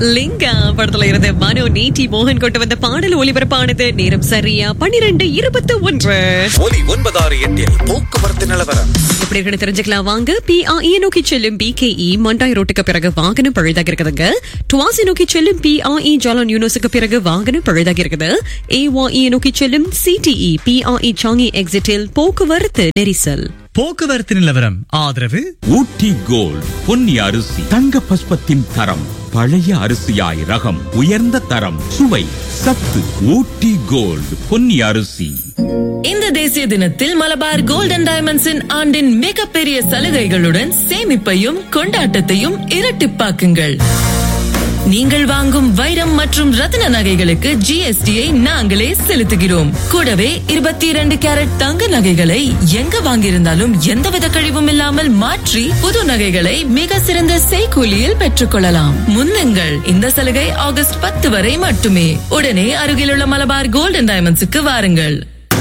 லிங்கா படத்துல இருந்து மனோ நீட்டி மோகன் கொண்டு வந்த பாடல் ஒளிபரப்பானது நேரம் சரியா பன்னிரண்டு இருபத்தி ஒன்று ஒலி ஒன்பதாறு எட்டில் போக்குவரத்து நிலவரம் எப்படி இருக்குன்னு தெரிஞ்சுக்கலாம் வாங்க பிஆஇ நோக்கி செல்லும் பிகேஇ மண்டாய் ரோட்டுக்கு பிறகு வாகனம் பழுதாக இருக்குதுங்க டுவாசி நோக்கி செல்லும் பிஆஇ ஜாலான் யூனிவர்சிக்கு பிறகு வாகனம் பழுதாக இருக்குது ஏவாஇ நோக்கி செல்லும் சிடிஇ பிஆஇ சாங்கி எக்ஸிட்டில் போக்குவரத்து நெரிசல் போக்குவரத்து நிலவரம் ஆதரவு ஊட்டி கோல்ட் பொன்னி அரிசி தங்க பஸ்பத்தின் தரம் பழைய அரிசியாய் ரகம் உயர்ந்த தரம் சுவை சத்து ஊட்டி கோல்ட் பொன்னி அரிசி இந்த தேசிய தினத்தில் மலபார் கோல்டன் டைமண்ட்ஸின் ஆண்டின் மிகப்பெரிய சலுகைகளுடன் சேமிப்பையும் கொண்டாட்டத்தையும் இரட்டிப்பாக்குங்கள் நீங்கள் வாங்கும் வைரம் மற்றும் ரத்தின நகைகளுக்கு ஜிஎஸ்டியை நாங்களே செலுத்துகிறோம் கூடவே இருபத்தி இரண்டு கேரட் தங்க நகைகளை எங்க வாங்கியிருந்தாலும் எந்தவித கழிவும் இல்லாமல் மாற்றி புது நகைகளை மிக சிறந்த செய்கூலியில் பெற்றுக்கொள்ளலாம் முன்னுங்கள் இந்த சலுகை ஆகஸ்ட் பத்து வரை மட்டுமே உடனே அருகிலுள்ள மலபார் கோல்டன் டைமண்ட்ஸுக்கு வாருங்கள்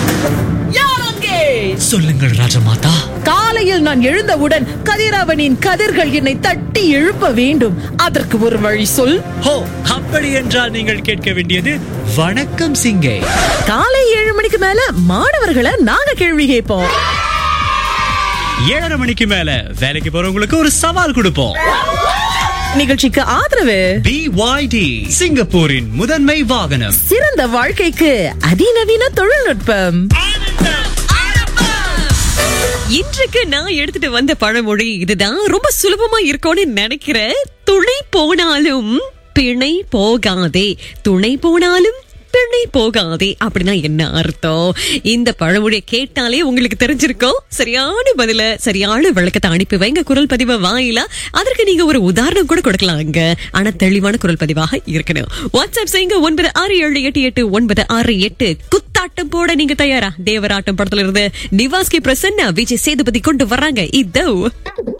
சொல்லுங்கள் ராஜமாதா காலையில் நான் எழுந்தவுடன் கதிரவனின் கதிர்கள் என்னை தட்டி எழுப்ப வேண்டும் அதற்கு ஒரு வழி சொல் ஹோ அப்படி என்றால் நீங்கள் கேட்க வேண்டியது வணக்கம் சிங்கே காலை ஏழு மணிக்கு மேல மாணவர்களை நாங்க கேள்வி கேட்போம் ஏழரை மணிக்கு மேல வேலைக்கு போறவங்களுக்கு ஒரு சவால் கொடுப்போம் நிகழ்ச்சிக்கு ஆதரவு பிஒய்டி சிங்கப்பூரின் முதன்மை வாகனம் சிறந்த வாழ்க்கைக்கு அதிநவீன தொழில்நுட்பம் இன்றைக்கு நான் எடுத்துட்டு வந்த பழமொழி இதுதான் ரொம்ப சுலபமா இருக்கும்னு நினைக்கிறேன் துணை போனாலும் பிணை போகாதே துணை போனாலும் பிணை போகாதே அப்படின்னா என்ன அர்த்தம் இந்த பழமொழியை கேட்டாலே உங்களுக்கு தெரிஞ்சிருக்கும் சரியான பதில சரியான விளக்கத்தை அனுப்பி வைங்க குரல் பதிவை வாயிலா அதற்கு நீங்க ஒரு உதாரணம் கூட கொடுக்கலாங்க ஆனா தெளிவான குரல் பதிவாக இருக்கணும் வாட்ஸ்அப் செய்யுங்க ஒன்பது ஆறு ஏழு எட்டு எட்டு ஒன்பது ஆறு எட்டு குத்தாட்டம் போட நீங்க தயாரா தேவராட்டம் படத்துல இருந்து நிவாஸ்கி பிரசன்னா விஜய் சேதுபதி கொண்டு வர்றாங்க இதோ